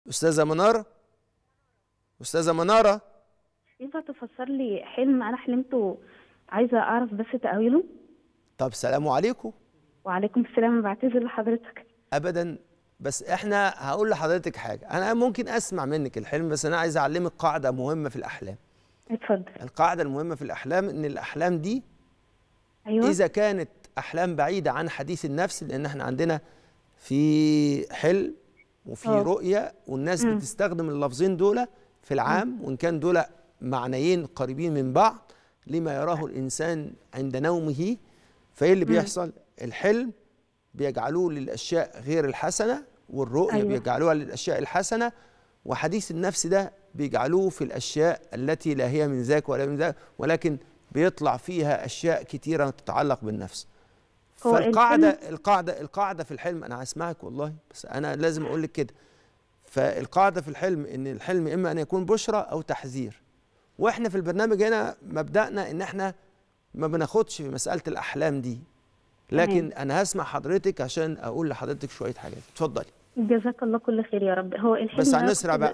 استاذه مناره استاذه مناره ينفع تفسر لي حلم انا حلمته عايزه اعرف بس تاويله طب سلام عليكم وعليكم السلام بعتذر لحضرتك ابدا بس احنا هقول لحضرتك حاجه انا ممكن اسمع منك الحلم بس انا عايز اعلمك قاعده مهمه في الاحلام اتفضل القاعده المهمه في الاحلام ان الاحلام دي ايوه اذا كانت احلام بعيده عن حديث النفس لان احنا عندنا في حلم وفي آه. رؤيه والناس مم. بتستخدم اللفظين دول في العام وان كان دول معنيين قريبين من بعض لما يراه الانسان عند نومه فايه اللي مم. بيحصل الحلم بيجعلوه للاشياء غير الحسنه والرؤيه أيوة. أيوة. بيجعلوها للاشياء الحسنه وحديث النفس ده بيجعلوه في الاشياء التي لا هي من ذاك ولا من ذاك ولكن بيطلع فيها اشياء كتيره تتعلق بالنفس هو فالقاعده الحلم- القاعده القاعده في الحلم انا هسمعك والله بس انا لازم اقول لك كده فالقاعده في الحلم ان الحلم اما ان يكون بشرى او تحذير واحنا في البرنامج هنا مبدأنا ان احنا ما بناخدش في مساله الاحلام دي لكن تمام. انا هسمع حضرتك عشان اقول لحضرتك شويه حاجات اتفضلي جزاك الله كل خير يا رب هو الحلم بس ده هنسرع كنت- بقى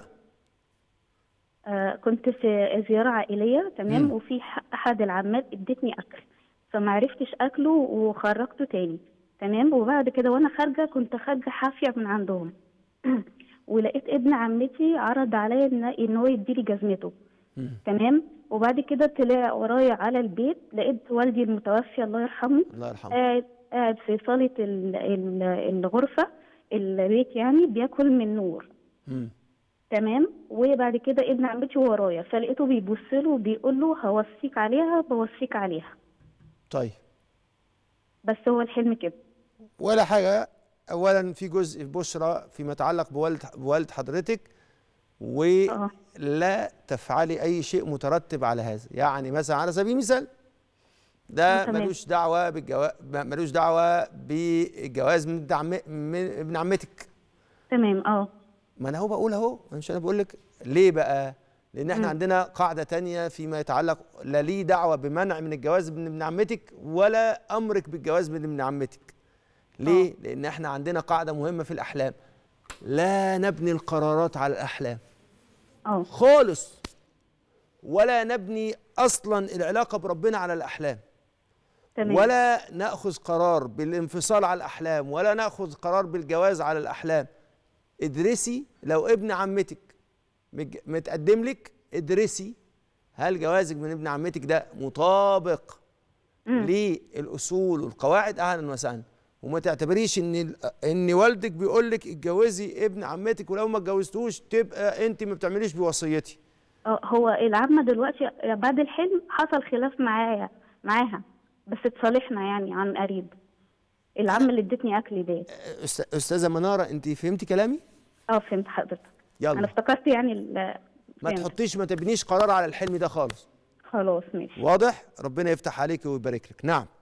آه كنت في زياره عائليه تمام مم. وفي ح- احد العمات ادتني اكل فما عرفتش اكله وخرجته تاني تمام وبعد كده وانا خارجه كنت خارجه حافيه من عندهم ولقيت ابن عمتي عرض عليا ان إن هو يديلي جزمته مم. تمام وبعد كده طلع ورايا على البيت لقيت والدي المتوفي الله يرحمه الله يرحمه قاعد قاعد في صالة ال- ال- الغرفة البيت يعني بياكل من نور مم. تمام وبعد كده ابن عمتي ورايا فلقيته بيبص له وبيقول له هوصيك عليها بوصيك عليها طيب بس هو الحلم كده ولا حاجه اولا في جزء بشرى فيما يتعلق بوالد بوالد حضرتك اه ولا تفعلي اي شيء مترتب على هذا يعني مثلا على سبيل المثال ده تمام. ملوش دعوه بالجواز ملوش دعوه بالجواز من ابن عم من ابن عمتك تمام اه ما انا هو بقول اهو مش انا بقول لك ليه بقى لان احنا مم. عندنا قاعده تانية فيما يتعلق لا ليه دعوه بمنع من الجواز من ابن عمتك ولا امرك بالجواز من ابن عمتك ليه لان احنا عندنا قاعده مهمه في الاحلام لا نبني القرارات على الاحلام اه خالص ولا نبني اصلا العلاقه بربنا على الاحلام تمام ولا ناخذ قرار بالانفصال على الاحلام ولا ناخذ قرار بالجواز على الاحلام ادرسي لو ابن عمتك مج- متقدم لك ادرسي هل جوازك من ابن عمتك ده مطابق مم. للاصول والقواعد اهلا وسهلا وما تعتبريش ان ال- ان والدك بيقول لك اتجوزي ابن عمتك ولو ما اتجوزتوش تبقى انت ما بتعمليش بوصيتي اه هو العمة دلوقتي بعد الحلم حصل خلاف معايا معاها بس اتصالحنا يعني عن قريب العمة اللي ادتني اكل دي أست- استاذه مناره انت فهمتي كلامي اه فهمت حضرتك انا يلا افتكرت يعني ال- ما فهمت. تحطيش ما تبنيش قرار على الحلم ده خالص خلاص ماشي واضح ربنا يفتح عليك ويبارك لك نعم